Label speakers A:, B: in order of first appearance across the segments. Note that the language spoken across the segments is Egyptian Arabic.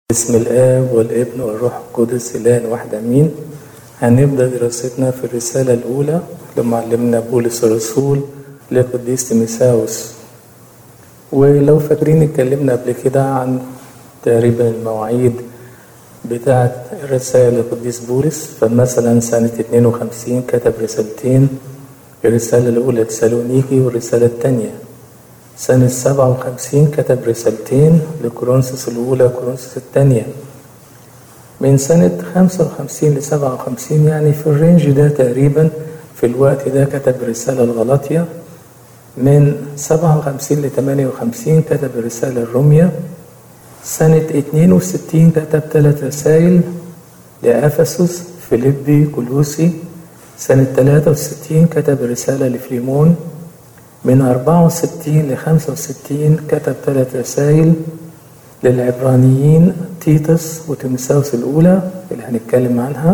A: بسم الآب والابن والروح القدس إله واحد أمين هنبدأ دراستنا في الرسالة الأولى لمعلمنا بولس الرسول لقديس تيموثاوس ولو فاكرين اتكلمنا قبل كده عن تقريبا المواعيد بتاعة الرسائل لقديس بولس فمثلا سنة 52 كتب رسالتين الرسالة الأولى لسالونيكي والرسالة الثانية سنة 57 كتب رسالتين لكورنثوس الأولى وكورنثوس الثانية من سنة 55 ل 57 يعني في الرينج ده تقريبا في الوقت ده كتب رسالة لغلاطيا من 57 ل 58 كتب الرسالة الرومية سنة 62 كتب ثلاث رسائل لأفسس فيليبي كولوسي سنة 63 كتب رسالة لفليمون من 64 ل 65 كتب ثلاث رسائل للعبرانيين تيتس وتيموثاوس الأولى اللي هنتكلم عنها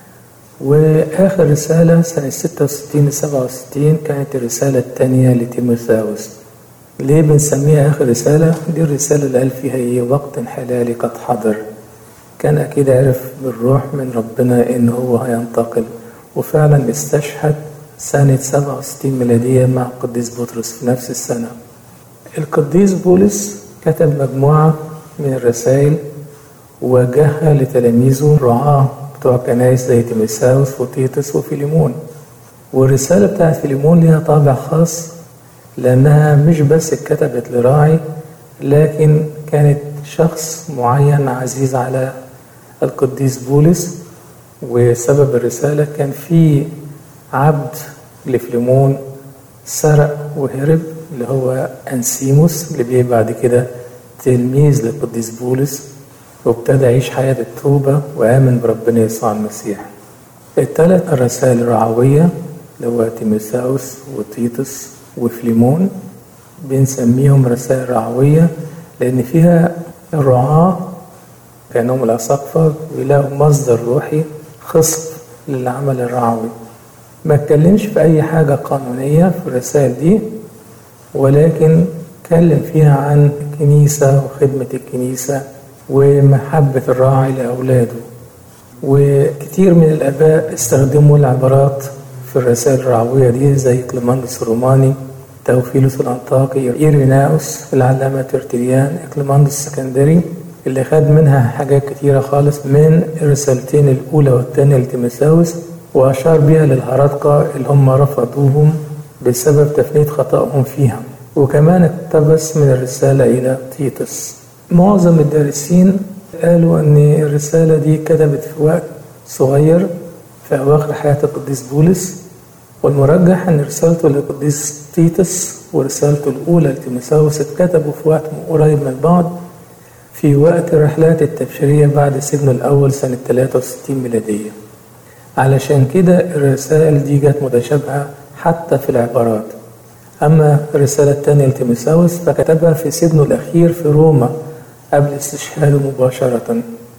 A: وآخر رسالة سنة 66 ل 67 كانت الرسالة الثانية لتيموثاوس ليه بنسميها آخر رسالة؟ دي الرسالة اللي قال فيها إيه وقت حلالي قد حضر كان أكيد عرف بالروح من ربنا إن هو هينتقل وفعلا استشهد سنة 67 ميلادية مع القديس بطرس في نفس السنة القديس بولس كتب مجموعة من الرسائل ووجهها لتلاميذه الرعاة بتوع كنايس زي تيموثاوس وتيتس وفيليمون والرسالة بتاعت فيليمون ليها طابع خاص لأنها مش بس اتكتبت لراعي لكن كانت شخص معين عزيز على القديس بولس وسبب الرسالة كان في عبد لفليمون سرق وهرب اللي هو أنسيموس اللي بيه بعد كده تلميذ للقديس بولس وابتدى يعيش حياة التوبة وآمن بربنا يسوع المسيح الثلاث الرسائل الرعوية اللي هو تيموثاوس وتيتس وفليمون بنسميهم رسائل رعوية لأن فيها الرعاة كأنهم الأساقفة بيلاقوا مصدر روحي خصب للعمل الرعوي ما اتكلمش في أي حاجة قانونية في الرسائل دي ولكن اتكلم فيها عن الكنيسة وخدمة الكنيسة ومحبة الراعي لأولاده وكتير من الآباء استخدموا العبارات في الرسائل الرعوية دي زي كليماندس الروماني توفيلوس الأنطاكي إيريناوس العلامة ترتليان إكليماندس السكندري اللي خد منها حاجات كتيرة خالص من الرسالتين الأولى والثانية لتيموثاوس وأشار بها للهرطقة اللي هم رفضوهم بسبب تفنيد خطأهم فيها وكمان اقتبس من الرسالة إلى تيتس معظم الدارسين قالوا أن الرسالة دي كتبت في وقت صغير في أواخر حياة القديس بولس والمرجح أن رسالته للقديس تيتس ورسالته الأولى لتيموثاوس اتكتبوا في وقت قريب من بعض في وقت الرحلات التبشيرية بعد سجنه الأول سنة 63 ميلادية علشان كده الرسائل دي جت متشابهة حتى في العبارات أما الرسالة الثانية لتيموثاوس فكتبها في سجنه الأخير في روما قبل استشهاده مباشرة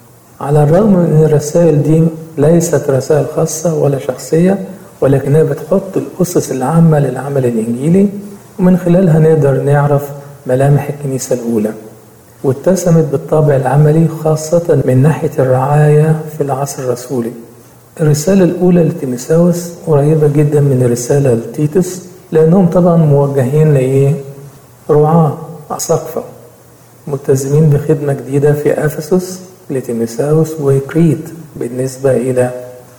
A: على الرغم من أن الرسائل دي ليست رسائل خاصة ولا شخصية ولكنها بتحط الأسس العامة للعمل الإنجيلي ومن خلالها نقدر نعرف ملامح الكنيسة الأولى واتسمت بالطابع العملي خاصة من ناحية الرعاية في العصر الرسولي الرسالة الأولى لتيموثاوس قريبة جدا من الرسالة لتيتس لأنهم طبعا موجهين لإيه؟ رعاة أساقفة ملتزمين بخدمة جديدة في أفسس لتيموثاوس وكريت بالنسبة إلى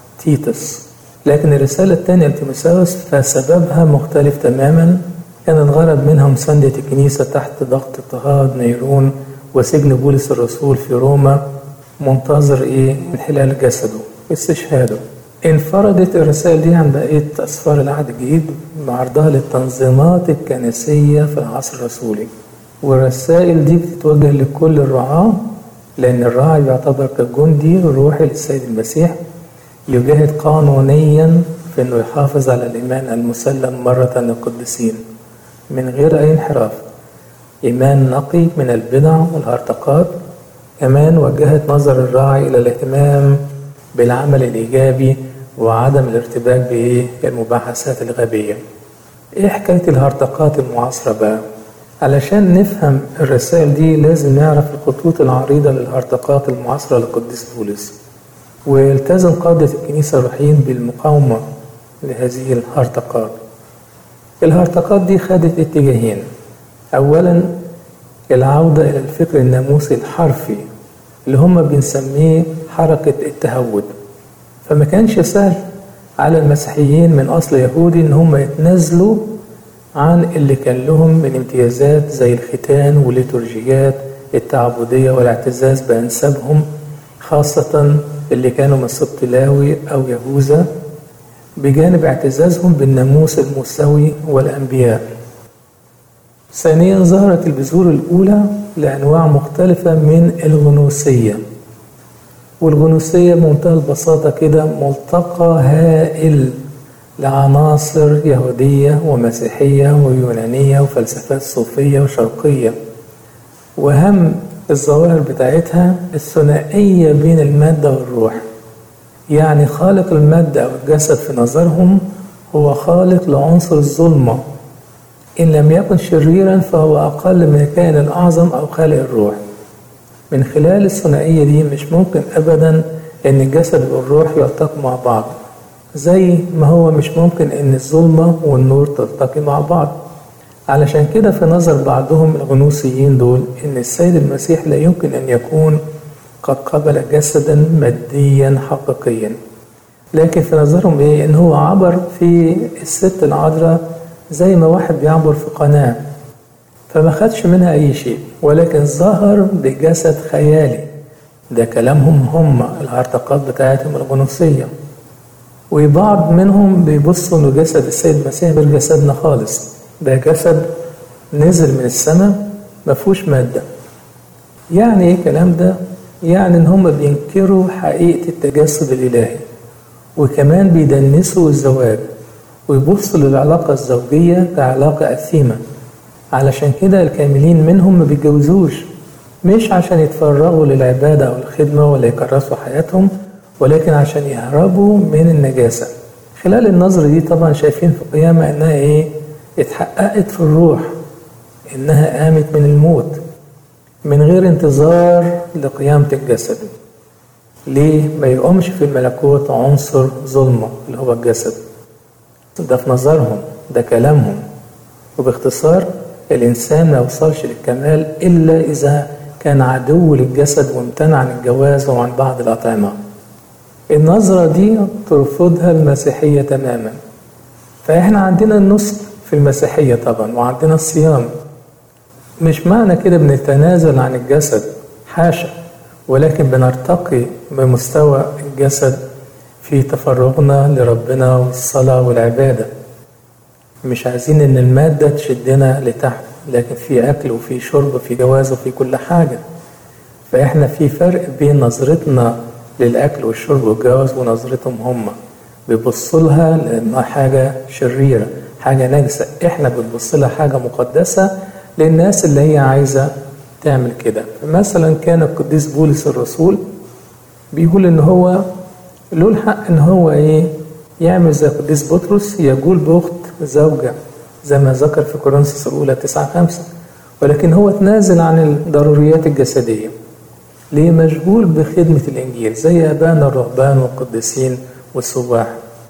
A: تيتس لكن الرسالة الثانية لتيموثاوس فسببها مختلف تماما كان الغرض منها مساندة الكنيسة تحت ضغط اضطهاد نيرون وسجن بولس الرسول في روما منتظر إيه؟ انحلال جسده واستشهاده انفردت الرسائل دي عن بقية أسفار العهد الجديد بعرضها للتنظيمات الكنسية في العصر الرسولي والرسائل دي بتتوجه لكل الرعاة لأن الراعي يعتبر كجندي روحي للسيد المسيح يجاهد قانونيا في أنه يحافظ على الإيمان المسلم مرة للقديسين من غير أي انحراف إيمان نقي من البدع والهرطقات كمان وجهت نظر الراعي إلى الاهتمام بالعمل الإيجابي وعدم الارتباك بالمباحثات الغبية إيه حكاية الهرطقات المعاصرة بقى؟ علشان نفهم الرسائل دي لازم نعرف الخطوط العريضة للهرطقات المعاصرة للقديس بولس والتزم قادة الكنيسة الروحيين بالمقاومة لهذه الهرطقات الهرطقات دي خدت اتجاهين أولا العودة إلى الفكر الناموسي الحرفي اللي هم بنسميه حركة التهود فما كانش سهل على المسيحيين من أصل يهودي إن هم يتنازلوا عن اللي كان لهم من امتيازات زي الختان والليتورجيات التعبدية والاعتزاز بأنسابهم خاصة اللي كانوا من سبط لاوي أو يهوذا بجانب اعتزازهم بالناموس الموسوي والأنبياء ثانيا ظهرت البذور الأولى لأنواع مختلفة من الغنوصية والغنوصية بمنتهى البساطة كده ملتقى هائل لعناصر يهودية ومسيحية ويونانية وفلسفات صوفية وشرقية وأهم الظواهر بتاعتها الثنائية بين المادة والروح يعني خالق المادة أو الجسد في نظرهم هو خالق لعنصر الظلمة إن لم يكن شريرا فهو أقل من الكائن الأعظم أو خالق الروح من خلال الثنائية دي مش ممكن أبدا إن الجسد والروح يلتقوا مع بعض زي ما هو مش ممكن إن الظلمة والنور تلتقي مع بعض علشان كده في نظر بعضهم الغنوصيين دول إن السيد المسيح لا يمكن أن يكون قد قبل جسدا ماديا حقيقيا لكن في نظرهم إيه إن هو عبر في الست العذراء زي ما واحد بيعبر في قناة فما خدش منها أي شيء ولكن ظهر بجسد خيالي ده كلامهم هم الهرطقات بتاعتهم الغنوصية وبعض منهم بيبصوا إن جسد السيد المسيح غير جسدنا خالص ده جسد نزل من السماء ما فيهوش مادة يعني ايه الكلام ده؟ يعني ان هم بينكروا حقيقة التجسد الإلهي وكمان بيدنسوا الزواج ويبصوا للعلاقة الزوجية كعلاقة أثيمة علشان كده الكاملين منهم ما بيتجوزوش مش عشان يتفرغوا للعبادة أو الخدمة ولا يكرسوا حياتهم ولكن عشان يهربوا من النجاسة خلال النظرة دي طبعا شايفين في القيامة إنها إيه اتحققت في الروح إنها قامت من الموت من غير انتظار لقيامة الجسد ليه ما يقومش في الملكوت عنصر ظلمة اللي هو الجسد ده في نظرهم ده كلامهم وباختصار الإنسان ما يوصلش للكمال إلا إذا كان عدو للجسد وامتنع عن الجواز وعن بعض الأطعمة النظرة دي ترفضها المسيحية تماما فإحنا عندنا النسك في المسيحية طبعا وعندنا الصيام مش معنى كده بنتنازل عن الجسد حاشا ولكن بنرتقي بمستوى الجسد في تفرغنا لربنا والصلاة والعبادة مش عايزين ان المادة تشدنا لتحت لكن في اكل وفي شرب وفي جواز وفي كل حاجة فاحنا في فرق بين نظرتنا للاكل والشرب والجواز ونظرتهم هم بيبصوا لها لانها حاجة شريرة حاجة نجسة احنا بنبص لها حاجة مقدسة للناس اللي هي عايزة تعمل كده مثلا كان القديس بولس الرسول بيقول ان هو له الحق ان هو ايه يعمل زي القديس بطرس يجول باخت زوجة زي ما ذكر في كورنثوس الاولى 9 5 ولكن هو تنازل عن الضروريات الجسدية ليه مشغول بخدمة الإنجيل زي أبانا الرهبان والقديسين والسواح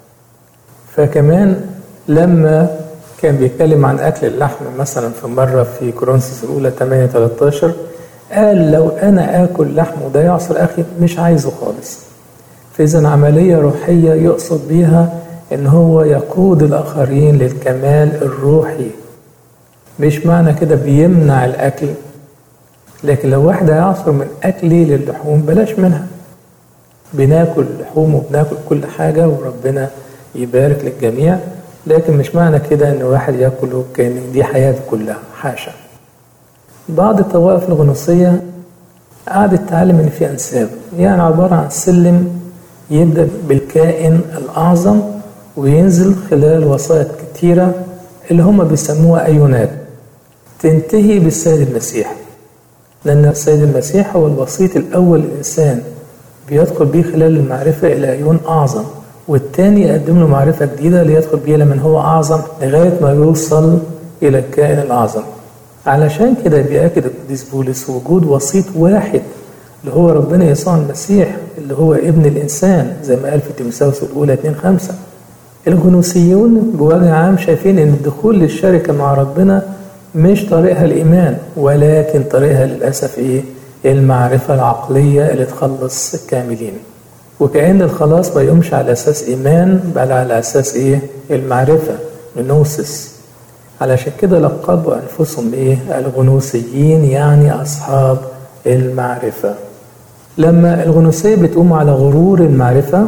A: فكمان لما كان بيتكلم عن أكل اللحم مثلا في مرة في كورنثوس الأولى 8 13 قال لو أنا آكل لحم وده يعصر أخي مش عايزه خالص فإذا عملية روحية يقصد بيها إن هو يقود الآخرين للكمال الروحي مش معنى كده بيمنع الأكل لكن لو واحد هيعصر من أكلي للحوم بلاش منها بناكل لحوم وبناكل كل حاجة وربنا يبارك للجميع لكن مش معنى كده ان واحد ياكل كان دي حياته كلها حاشا بعض الطوائف الغنوصية قعدت تعلم ان في انساب يعني عبارة عن سلم يبدأ بالكائن الأعظم وينزل خلال وسائط كتيرة اللي هم بيسموها أيونات تنتهي بالسيد المسيح لأن السيد المسيح هو الوسيط الأول للإنسان بيدخل بيه خلال المعرفة إلى أيون أعظم والتاني يقدم له معرفة جديدة ليدخل بيها لمن هو أعظم لغاية ما يوصل إلى الكائن الأعظم علشان كده بيأكد القديس بولس وجود وسيط واحد اللي هو ربنا يسوع المسيح اللي هو ابن الإنسان زي ما قال في تيموثاوس الأولى 2 5 الجنوسيون بوجه عام شايفين إن الدخول للشركة مع ربنا مش طريقها الإيمان ولكن طريقها للأسف إيه؟ المعرفة العقلية اللي تخلص الكاملين وكأن الخلاص ما يقومش على أساس إيمان بل على أساس إيه؟ المعرفة النوسس علشان كده لقبوا أنفسهم إيه؟ الغنوسيين يعني أصحاب المعرفة لما الغنوسية بتقوم على غرور المعرفة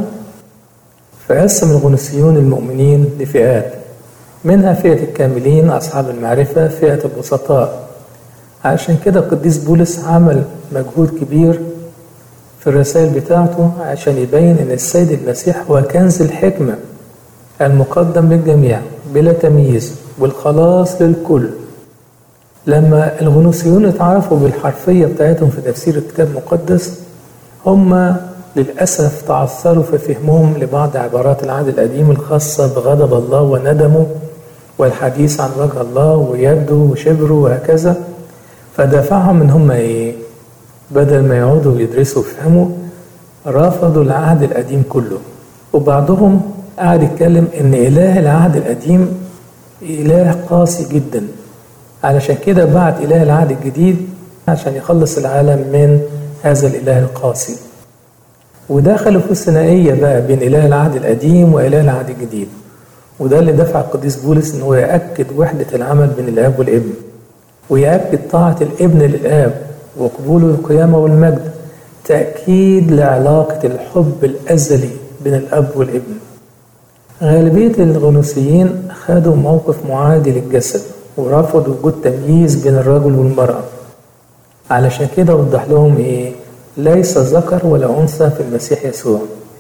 A: فقسم الغنوسيون المؤمنين لفئات منها فئة الكاملين أصحاب المعرفة فئة البسطاء عشان كده القديس بولس عمل مجهود كبير في الرسائل بتاعته عشان يبين ان السيد المسيح هو كنز الحكمة المقدم للجميع بلا تمييز والخلاص للكل لما الغنوصيون اتعرفوا بالحرفية بتاعتهم في تفسير الكتاب المقدس هم للأسف تعثروا في فهمهم لبعض عبارات العهد القديم الخاصة بغضب الله وندمه والحديث عن وجه الله ويده وشبره وهكذا فدفعهم ان هم ايه بدل ما يقعدوا يدرسوا ويفهموا رفضوا العهد القديم كله وبعضهم قعد يتكلم ان اله العهد القديم اله قاسي جدا علشان كده بعت اله العهد الجديد عشان يخلص العالم من هذا الاله القاسي ودخلوا في الثنائيه بقى بين اله العهد القديم واله العهد الجديد وده اللي دفع القديس بولس ان هو ياكد وحده العمل بين الاب والابن ويأكد طاعة الابن للآب وقبوله القيامة والمجد تأكيد لعلاقة الحب الأزلي بين الأب والابن غالبية الغنوصيين خدوا موقف معادي للجسد ورفضوا وجود تمييز بين الرجل والمرأة علشان كده وضح لهم إيه ليس ذكر ولا أنثى في المسيح يسوع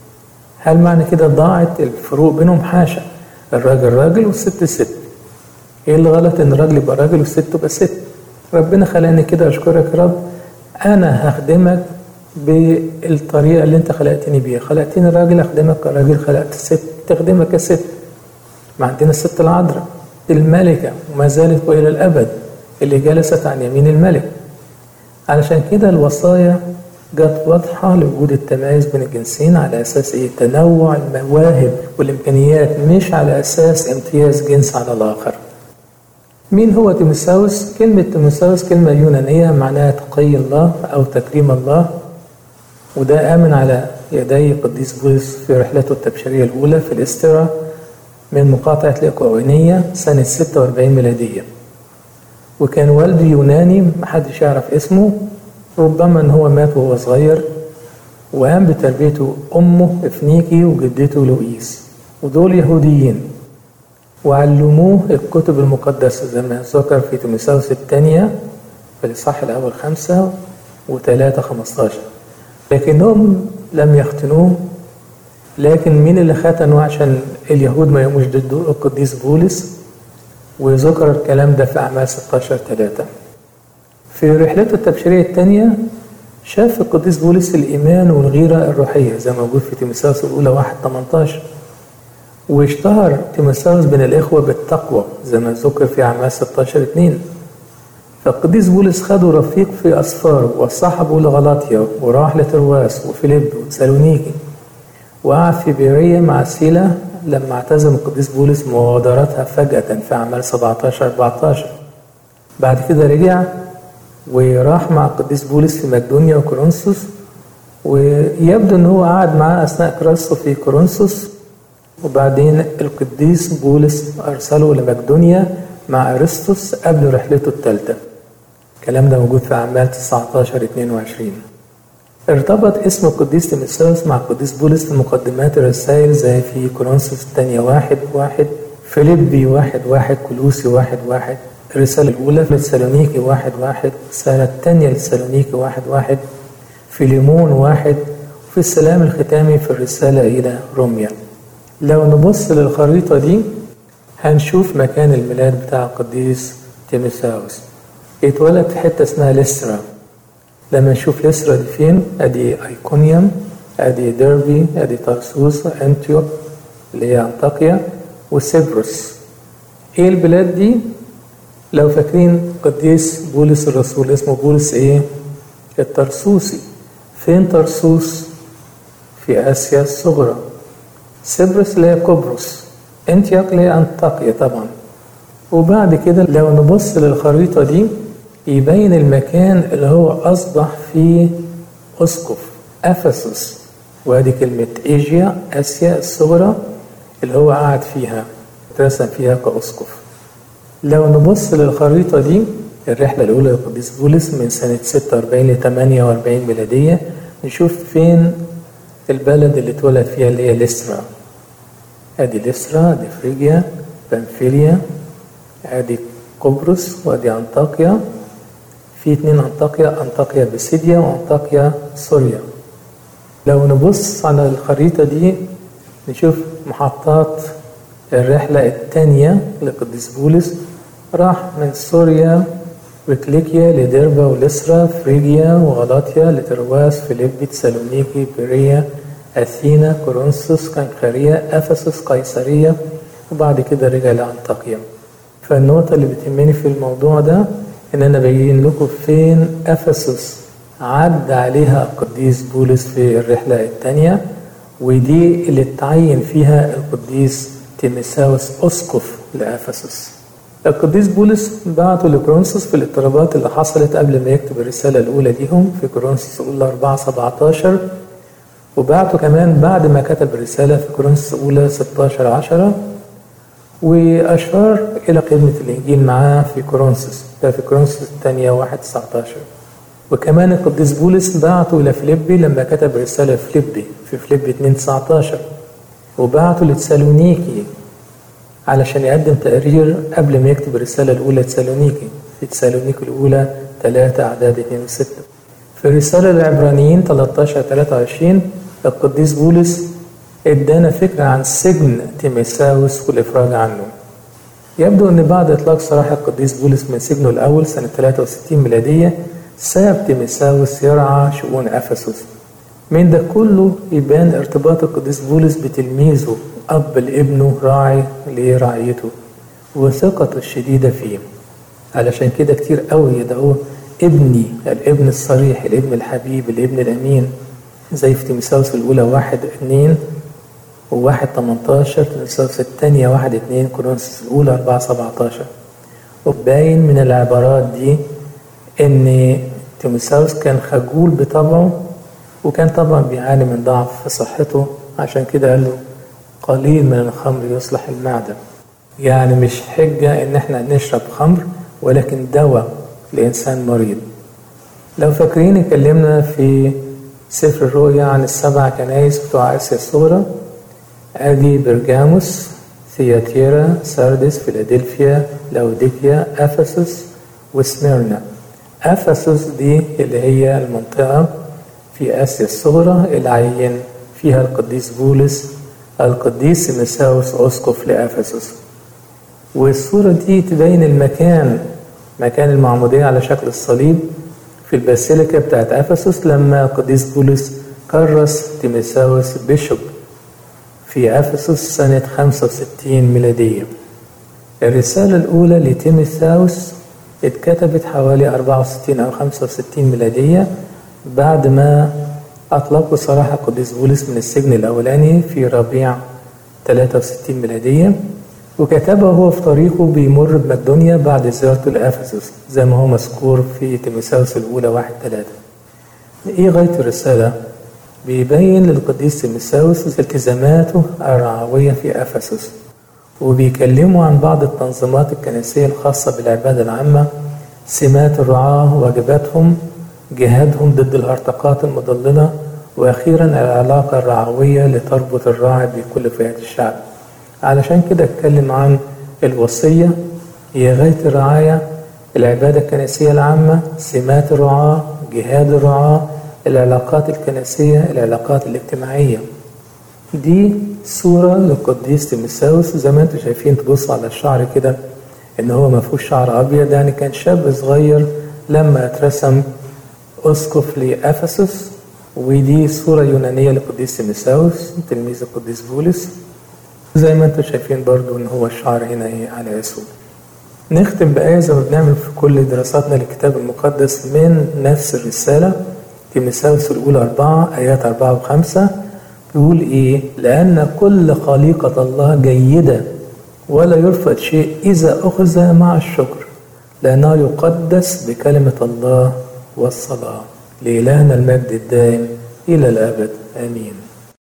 A: هل معنى كده ضاعت الفروق بينهم حاشا الراجل راجل والست ست ايه اللي غلط ان الراجل يبقى راجل والست تبقى ست ربنا خلاني كده اشكرك يا رب انا هخدمك بالطريقه اللي انت خلقتني بيها خلقتني راجل اخدمك كراجل خلقت الست تخدمك كست ما عندنا الست العذراء الملكه وما زالت والى الابد اللي جلست عن يمين الملك علشان كده الوصايا جت واضحة لوجود التمايز بين الجنسين على أساس إيه؟ تنوع المواهب والإمكانيات مش على أساس امتياز جنس على الآخر. مين هو تيموساوس؟ كلمة تيموساوس كلمة يونانية معناها تقي الله أو تكريم الله وده آمن على يدي قديس بولس في رحلته التبشيرية الأولى في الاسترا من مقاطعة الإقوانية سنة 46 ميلادية وكان والده يوناني محدش يعرف اسمه ربما ان هو مات وهو صغير وقام بتربيته امه افنيكي وجدته لوئيس ودول يهوديين وعلموه الكتب المقدسة زي ما ذكر في تيموثاوس الثانية في الإصحاح الأول خمسة وثلاثة خمستاشر لكنهم لم يختنوه لكن مين اللي ختنوا عشان اليهود ما يقوموش ضده القديس بولس وذكر الكلام ده في أعمال 16 ثلاثة في رحلته التبشيرية الثانية شاف القديس بولس الإيمان والغيرة الروحية زي ما موجود في تيموثاوس الأولى 1 18 واشتهر تيموثاوس بين الإخوة بالتقوى زي ما ذكر في أعمال 16 2 فالقديس بولس خده رفيق في أسفار وصاحبه لغلاطيا وراح لترواس وفيليب وتسالونيكي وقعد في بيرية مع سيلا لما اعتزم القديس بولس مغادرتها فجأة في أعمال 17 14 بعد كده رجع وراح مع القديس بولس في مقدونيا وكورنثوس ويبدو ان هو قعد معاه اثناء كراسته في كورنثوس وبعدين القديس بولس ارسله لمقدونيا مع ارسطس قبل رحلته الثالثه الكلام ده موجود في اعمال 19 22 ارتبط اسم القديس تيموثاوس مع القديس بولس في مقدمات الرسائل زي في كورنثوس الثانية واحد واحد فيليبي واحد واحد كلوسي واحد واحد الرسالة الأولى في تسالونيكي واحد واحد الرسالة الثانية لتسالونيكي واحد واحد فيليمون واحد وفي السلام الختامي في الرسالة إلى روميا لو نبص للخريطة دي هنشوف مكان الميلاد بتاع القديس تيموثاوس اتولد في حتة اسمها ليسترا لما نشوف ليسترا دي فين ادي ايكونيوم ادي ديربي ادي طرسوس انتيوك اللي هي انطاكيا وسيبروس ايه البلاد دي لو فاكرين قديس بولس الرسول اسمه بولس ايه الترسوسي فين ترسوس في اسيا الصغرى سبرس اللي هي قبرص انتياق اللي هي انطاكيا طبعا وبعد كده لو نبص للخريطة دي يبين المكان اللي هو أصبح فيه أسقف أفسس وادي كلمة إيجيا آسيا الصغرى اللي هو قعد فيها اترسم فيها كأسقف لو نبص للخريطة دي الرحلة الأولى للقديس بولس من سنة 46 ل 48 ميلادية نشوف فين البلد اللي اتولد فيها اللي هي ليسترا ادي ليسترا دي فريجيا بنفيليا ادي قبرص وادي انطاكيا في اتنين انطاكيا انطاكيا بسيديا وانطاكيا سوريا لو نبص على الخريطة دي نشوف محطات الرحلة الثانية لقديس بولس راح من سوريا وكليكيا لديربا ولسرا فريجيا وغلاطيا لترواس فيليبي تسالونيكي بيريا أثينا كورنثوس كنكريا أفسس قيصرية وبعد كده رجع لأنطاكيا فالنقطة اللي بتهمني في الموضوع ده إن أنا بين لكم فين أفسس عدى عليها القديس بولس في الرحلة الثانية ودي اللي اتعين فيها القديس تيمساوس أسقف لأفسس القديس بولس بعته لكورنثوس في الاضطرابات اللي حصلت قبل ما يكتب الرسالة الأولى ليهم في كورنثوس الأولى 4 17 وبعته كمان بعد ما كتب الرسالة في كورنثوس الأولى 16 10 وأشار إلى خدمة الإنجيل معاه في كورنثوس ده في كورنثوس الثانية 1 19 وكمان القديس بولس بعته إلى فيليبي لما كتب رسالة فيليبي في فيليبي 2 19 وبعته لتسالونيكي علشان يقدم تقرير قبل ما يكتب الرسالة الأولى تسالونيكي في تسالونيكي الأولى 3 أعداد 2 و 6 في الرسالة للعبرانيين 13 23 القديس بولس ادانا فكرة عن سجن تيميساوس والإفراج عنه يبدو أن بعد إطلاق سراح القديس بولس من سجنه الأول سنة 63 ميلادية ساب تيميساوس يرعى شؤون أفسس من ده كله يبان ارتباط القديس بولس بتلميذه أب لابنه راعي لرعيته وثقته الشديدة فيه علشان كده كتير قوي يدعوه ابني الابن الصريح الابن الحبيب الابن الأمين زي في تيمساوس الأولى واحد اتنين وواحد تمنتاشر تيمساوس الثانية واحد اتنين كورنثوس الأولى أربعة سبعتاشر وباين من العبارات دي إن تيمساوس كان خجول بطبعه وكان طبعا بيعاني من ضعف في صحته عشان كده قال له قليل من الخمر يصلح المعدة يعني مش حجة إن احنا نشرب خمر ولكن دواء لإنسان مريض لو فاكرين اتكلمنا في سفر الرؤيا عن السبع كنايس بتوع آسيا الصغرى أدي برجاموس ثياتيرا ساردس فيلادلفيا لاوديكيا أفسس وسميرنا أفسس دي اللي هي المنطقة في آسيا الصغرى اللي عين فيها القديس بولس القديس مساوس أسقف لأفسس والصورة دي تبين المكان مكان المعمودية على شكل الصليب في الباسيليكا بتاعت أفسس لما القديس بولس كرس تيمساوس بيشوب في أفسس سنة 65 ميلادية الرسالة الأولى لتيمساوس اتكتبت حوالي 64 أو 65 ميلادية بعد ما أطلقوا سراح القديس بولس من السجن الأولاني في ربيع 63 ميلادية وكتبه هو في طريقه بيمر بمقدونيا بعد زيارته لأفسس زي ما هو مذكور في تيموثاوس الأولى واحد ثلاثة. إيه غاية الرسالة؟ بيبين للقديس تيموثاوس التزاماته الرعوية في أفسس وبيكلموا عن بعض التنظيمات الكنسية الخاصة بالعبادة العامة سمات الرعاة واجباتهم جهادهم ضد الهرطقات المضللة وأخيرا العلاقة الرعوية لتربط الراعي بكل فئات الشعب علشان كده اتكلم عن الوصية هي غاية الرعاية العبادة الكنسية العامة سمات الرعاة جهاد الرعاة العلاقات الكنسية العلاقات الاجتماعية دي صورة للقديس تيمساوس زي ما انتم شايفين تبصوا على الشعر كده ان هو ما فيهوش شعر ابيض يعني كان شاب صغير لما اترسم اسقف لافسس ودي صورة يونانية للقديس تيمساوس تلميذ القديس بولس زي ما انتم شايفين برضو ان هو الشعر هنا ايه على اسود نختم بآية زي ما بنعمل في كل دراساتنا للكتاب المقدس من نفس الرسالة تيموثاوس الأولى أربعة آيات أربعة وخمسة بيقول إيه؟ لأن كل خليقة الله جيدة ولا يرفض شيء إذا أخذ مع الشكر لأنه يقدس بكلمة الله والصلاة لإلهنا المجد الدائم إلى الأبد آمين